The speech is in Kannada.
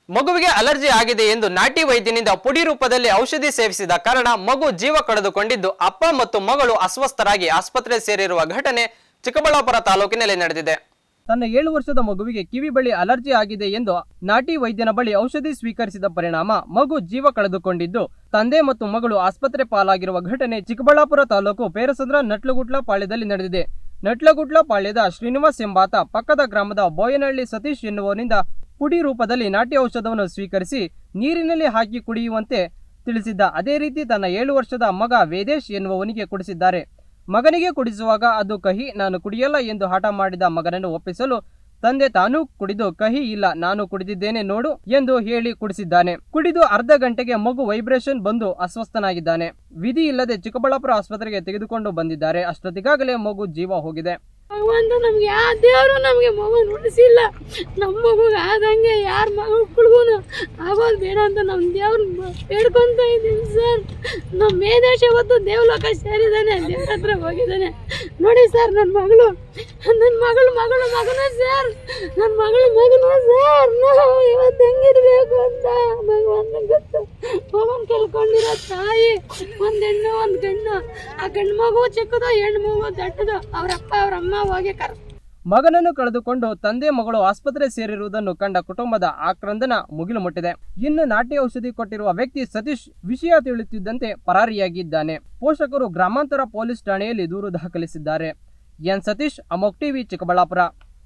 ಮಗುವಿಗೆ ಅಲರ್ಜಿ ಆಗಿದೆ ಎಂದು ನಾಟಿ ವೈದ್ಯನಿಂದ ಪುಡಿ ರೂಪದಲ್ಲಿ ಔಷಧಿ ಸೇವಿಸಿದ ಕಾರಣ ಮಗು ಜೀವ ಕಳೆದುಕೊಂಡಿದ್ದು ಅಪ್ಪ ಮತ್ತು ಮಗಳು ಅಸ್ವಸ್ಥರಾಗಿ ಆಸ್ಪತ್ರೆ ಸೇರಿರುವ ಘಟನೆ ಚಿಕ್ಕಬಳ್ಳಾಪುರ ತಾಲೂಕಿನಲ್ಲಿ ನಡೆದಿದೆ ತನ್ನ ಏಳು ವರ್ಷದ ಮಗುವಿಗೆ ಕಿವಿ ಬಳಿ ಅಲರ್ಜಿ ಆಗಿದೆ ಎಂದು ನಾಟಿ ವೈದ್ಯನ ಬಳಿ ಔಷಧಿ ಸ್ವೀಕರಿಸಿದ ಪರಿಣಾಮ ಮಗು ಜೀವ ಕಳೆದುಕೊಂಡಿದ್ದು ತಂದೆ ಮತ್ತು ಮಗಳು ಆಸ್ಪತ್ರೆ ಪಾಲಾಗಿರುವ ಘಟನೆ ಚಿಕ್ಕಬಳ್ಳಾಪುರ ತಾಲೂಕು ಪೇರಸಂದ್ರ ನಟ್ಲಗುಟ್ಲ ಪಾಳ್ಯದಲ್ಲಿ ನಡೆದಿದೆ ನಟ್ಲಗುಟ್ಲ ಪಾಳ್ಯದ ಶ್ರೀನಿವಾಸ್ ಎಂಬಾತ ಪಕ್ಕದ ಗ್ರಾಮದ ಬೋಯನಹಳ್ಳಿ ಸತೀಶ್ ಎನ್ನುವನಿಂದ ಪುಡಿ ರೂಪದಲ್ಲಿ ನಾಟಿ ಔಷಧವನ್ನು ಸ್ವೀಕರಿಸಿ ನೀರಿನಲ್ಲಿ ಹಾಕಿ ಕುಡಿಯುವಂತೆ ತಿಳಿಸಿದ್ದ ಅದೇ ರೀತಿ ತನ್ನ ಏಳು ವರ್ಷದ ಮಗ ವೇದೇಶ್ ಎನ್ನುವವನಿಗೆ ಕುಡಿಸಿದ್ದಾರೆ ಮಗನಿಗೆ ಕುಡಿಸುವಾಗ ಅದು ಕಹಿ ನಾನು ಕುಡಿಯಲ್ಲ ಎಂದು ಹಠ ಮಾಡಿದ ಮಗನನ್ನು ಒಪ್ಪಿಸಲು ತಂದೆ ತಾನೂ ಕುಡಿದು ಕಹಿ ಇಲ್ಲ ನಾನು ಕುಡಿದಿದ್ದೇನೆ ನೋಡು ಎಂದು ಹೇಳಿ ಕುಡಿಸಿದ್ದಾನೆ ಕುಡಿದು ಅರ್ಧ ಗಂಟೆಗೆ ಮಗು ವೈಬ್ರೇಷನ್ ಬಂದು ಅಸ್ವಸ್ಥನಾಗಿದ್ದಾನೆ ವಿಧಿ ಇಲ್ಲದೆ ಚಿಕ್ಕಬಳ್ಳಾಪುರ ಆಸ್ಪತ್ರೆಗೆ ತೆಗೆದುಕೊಂಡು ಬಂದಿದ್ದಾರೆ ಅಷ್ಟೊತ್ತಿಗಾಗಲೇ ಮಗು ಜೀವ ಹೋಗಿದೆ ಭಗವಂತ ನಮ್ಗೆ ಯಾವ ದೇವರು ನಮಗೆ ಮಗು ನುಡಿಸಿಲ್ಲ ನಮ್ಮ ಮಗುಗೆ ಆದಂಗೆ ಯಾರ ಮಕ್ಕಳಿಗೂ ಆಗೋದು ಬೇಡ ಅಂತ ನಮ್ಮ ದೇವ್ರ ಬೇಡ್ಕೊಂತ ಇದ್ದೀನಿ ಸರ್ ನಮ್ಮ ಮೇದೇಶ ಇವತ್ತು ದೇವಲೋಕ ಸೇರಿದ್ದಾನೆ ದೇವ್ರ ಹತ್ರ ಹೋಗಿದ್ದಾನೆ ನೋಡಿ ಸರ್ ನನ್ನ ಮಗಳು ನನ್ನ ಮಗಳು ಮಗಳು ಮಗನ ಸರ್ ನನ್ನ ಮಗಳು ಮಗನ ಸರ್ ನಾವು ಇವತ್ತು ಹೆಂಗಿರ್ಬೇಕು ಅಂತ ಭಗವಂತ ಗೊತ್ತು ಹೋಗನ್ ಕೇಳ್ಕೊಂಡಿರೋ ತಾಯಿ ಒಂದ್ ಹೆಣ್ಣು ಒಂದ್ ಗಂಡು ಆ ಗಂಡು ಮಗು ಚಿಕ್ಕದು ಹೆಣ್ಣು ಮಗು ದೊಡ್ಡದು ಅವ್ರಪ್ಪ ಅವ್ರಮ್ಮ ಹೋಗಿ ಕರ್ ಮಗನನ್ನು ಕಳೆದುಕೊಂಡು ತಂದೆ ಮಗಳು ಆಸ್ಪತ್ರೆ ಸೇರಿರುವುದನ್ನು ಕಂಡ ಕುಟುಂಬದ ಆಕ್ರಂದನ ಮುಗಿಲು ಮುಟ್ಟಿದೆ ಇನ್ನು ನಾಟಿ ಔಷಧಿ ಕೊಟ್ಟಿರುವ ವ್ಯಕ್ತಿ ಸತೀಶ್ ವಿಷಯ ತಿಳಿಯುತ್ತಿದ್ದಂತೆ ಪರಾರಿಯಾಗಿದ್ದಾನೆ ಪೋಷಕರು ಗ್ರಾಮಾಂತರ ಪೊಲೀಸ್ ಠಾಣೆಯಲ್ಲಿ ದೂರು ದಾಖಲಿಸಿದ್ದಾರೆ ಎನ್ ಸತೀಶ್ ಅಮೋಕ್ ಟಿವಿ ಚಿಕ್ಕಬಳ್ಳಾಪುರ